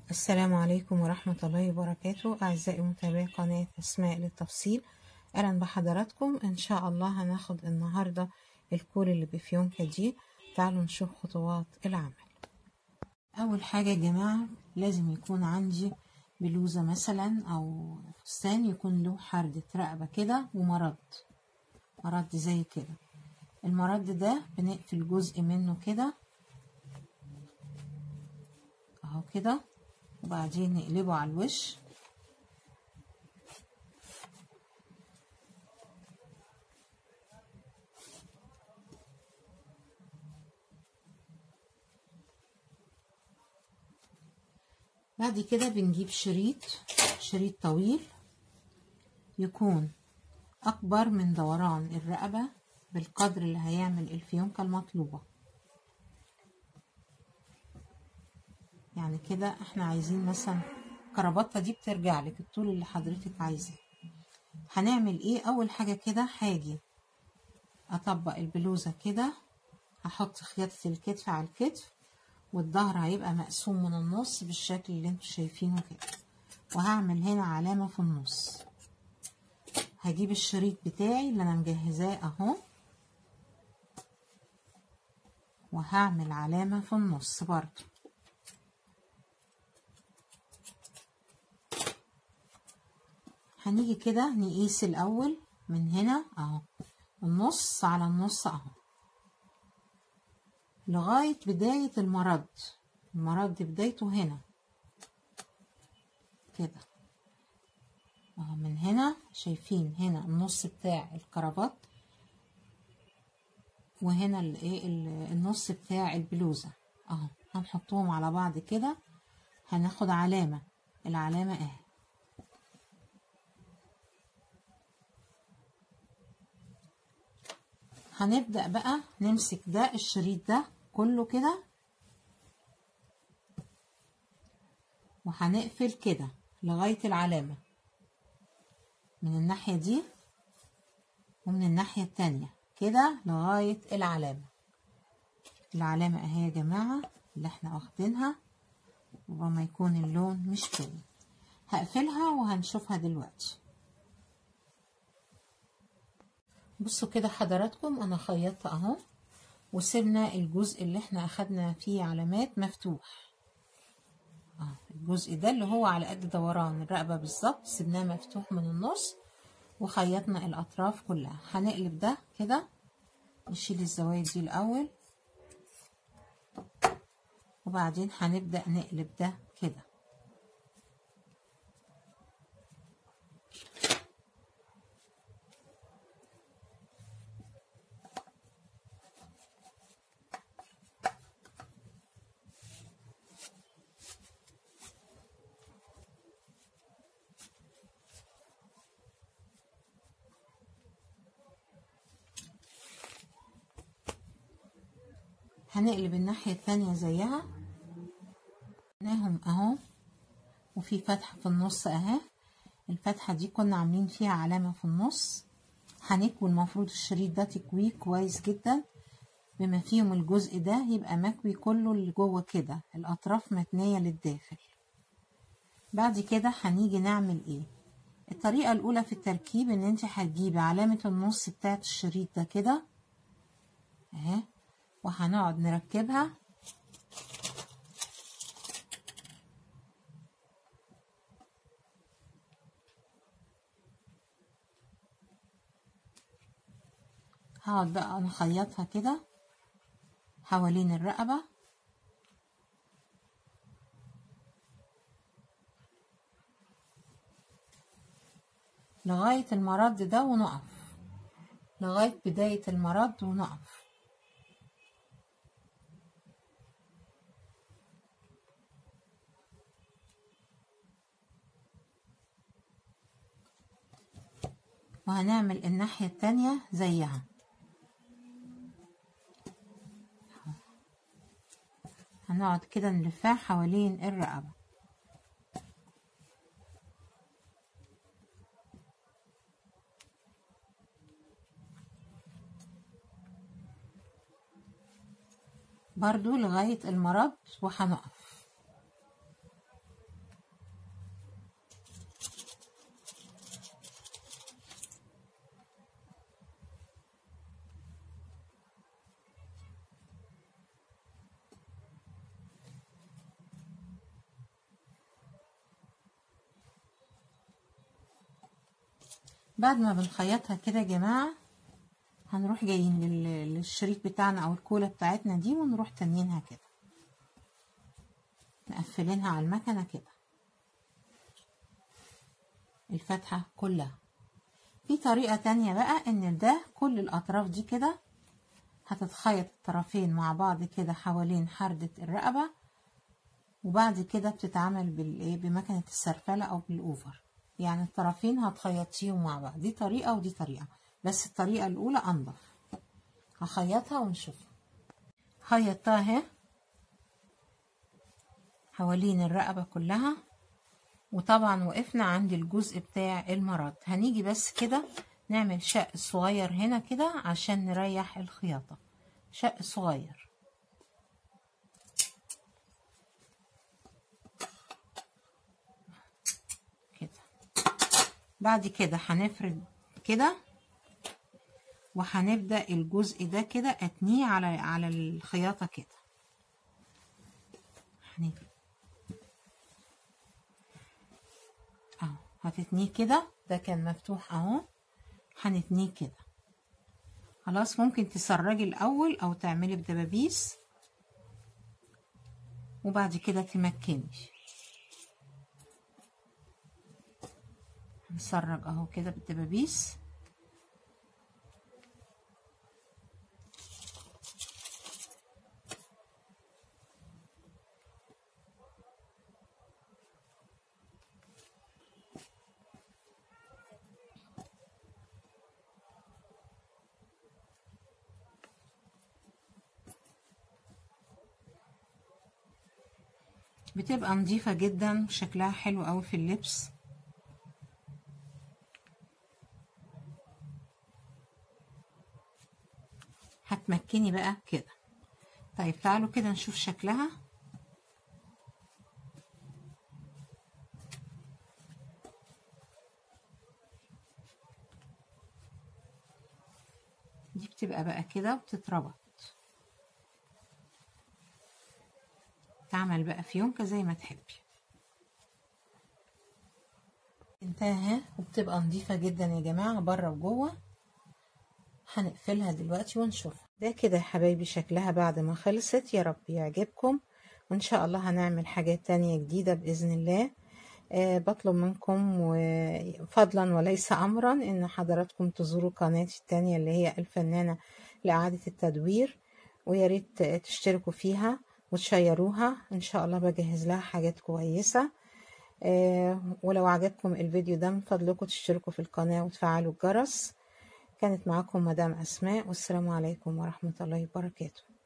السلام عليكم ورحمة الله وبركاته أعزائي متابعي قناة أسماء للتفصيل أهلا بحضراتكم إن شاء الله هناخد النهاردة الكول اللي بفيونكة دي تعالوا نشوف خطوات العمل أول حاجة يا جماعة لازم يكون عندي بلوزة مثلا أو فستان يكون له حردة رقبة كده ومرد مرد زي كده المرد ده بنقفل جزء منه كده اهو كده وبعدين نقلبه على الوش بعد كده بنجيب شريط شريط طويل يكون أكبر من دوران الرقبة بالقدر اللي هيعمل الفيونكة المطلوبة يعني كده احنا عايزين مثلا كرافته دي بترجع لك الطول اللي حضرتك عايزاه هنعمل ايه اول حاجه كده هاجي اطبق البلوزه كده هحط خياطه الكتف على الكتف والظهر هيبقى مقسوم من النص بالشكل اللي انتوا شايفينه كده وهعمل هنا علامه في النص هجيب الشريط بتاعي اللي انا مجهزاه اهو وهعمل علامه في النص برضو هنيجي كده نقيس الأول من هنا أهو النص على النص أهو لغاية بداية المرد المرد بدايته هنا كده أهو من هنا شايفين هنا النص بتاع الكرافات وهنا الايه النص بتاع البلوزة اهو هنحطهم على بعض كده هناخد علامة العلامة اهي هنبدأ بقى نمسك ده الشريط ده كله كده وهنقفل كده لغاية العلامة من الناحية دي ومن الناحية التانية كده لغاية العلامة العلامة اهي يا جماعة اللي احنا واخدينها ربما يكون اللون مش باين هقفلها وهنشوفها دلوقتي بصوا كده حضراتكم انا خيطت اهو وسيبنا الجزء اللي احنا اخدنا فيه علامات مفتوح اه الجزء ده اللي هو على قد دوران الرقبه بالظبط سيبناه مفتوح من النص وخيطنا الاطراف كلها هنقلب ده كده نشيل الزوايد دي الاول وبعدين هنبدا نقلب ده كده هنقلب الناحية التانية زيها ناهم اهو وفي فتحة في النص اهي الفتحة دي كنا عاملين فيها علامة في النص هنكوي المفروض الشريط ده تكويه كويس جدا بما فيهم الجزء ده يبقى مكوي كله اللي جوه كده الاطراف متنية للداخل بعد كده هنيجي نعمل ايه الطريقة الاولى في التركيب ان انت هتجيبي علامة النص بتاعت الشريط ده كده اهي وهنقعد نركبها هقعد بقى نخيطها كده حوالين الرقبة لغاية المرد ده ونقف لغاية بداية المرد ونقف وهنعمل الناحية التانية زيها هنقعد كده نلفها حوالين الرقبة برضو لغاية المرض وهنقف بعد ما بنخيطها كده يا جماعة هنروح جايين لل- للشريط بتاعنا او الكولة بتاعتنا دي ونروح تنينها كده مقفلينها على المكنة كده الفتحة كلها في طريقة تانية بقى ان ده كل الاطراف دي كده هتتخيط الطرفين مع بعض كده حوالين حردة الرقبة وبعد كده بتتعمل بالايه بمكنة السرفلة او بالاوفر يعني الطرفين هتخيطيهم مع بعض دي طريقة ودي طريقة بس الطريقة الاولى انضف هخيطها ونشوفها خيطتها اهي حوالين الرقبة كلها وطبعا وقفنا عند الجزء بتاع المرات هنيجي بس كده نعمل شق صغير هنا كده عشان نريح الخياطة شق صغير كده بعد كده هنفرد كده وهنبدأ الجزء ده كده اتنيه على على الخياطة كده هنيجي اهو هتتنيه كده ده كان مفتوح اهو هنتنيه كده خلاص ممكن تسرجي الاول او تعملي بدبابيس وبعد كده تمكني هنسرج اهو كده بالدبابيس بتبقى نظيفة جدا وشكلها حلو قوي في اللبس هتمكني بقى كده طيب تعالوا كده نشوف شكلها دي بتبقى بقى كده وبتتربط تعمل بقى فيونكة زي ما تحبي انتهى وبتبقى نظيفة جدا يا جماعة بره وجوه هنقفلها دلوقتي ونشوفها ده كده يا حبايبي شكلها بعد ما خلصت يا رب يعجبكم وان شاء الله هنعمل حاجات تانية جديدة بإذن الله أه بطلب منكم فضلا وليس أمرا إن حضراتكم تزوروا قناتي التانية اللي هي الفنانة لإعادة التدوير ويا ريت تشتركوا فيها وتشيروها ان شاء الله بجهز لها حاجات كويسة آه ولو عجبكم الفيديو ده من فضلكم تشتركوا في القناة وتفعلوا الجرس كانت معاكم مدام أسماء والسلام عليكم ورحمة الله وبركاته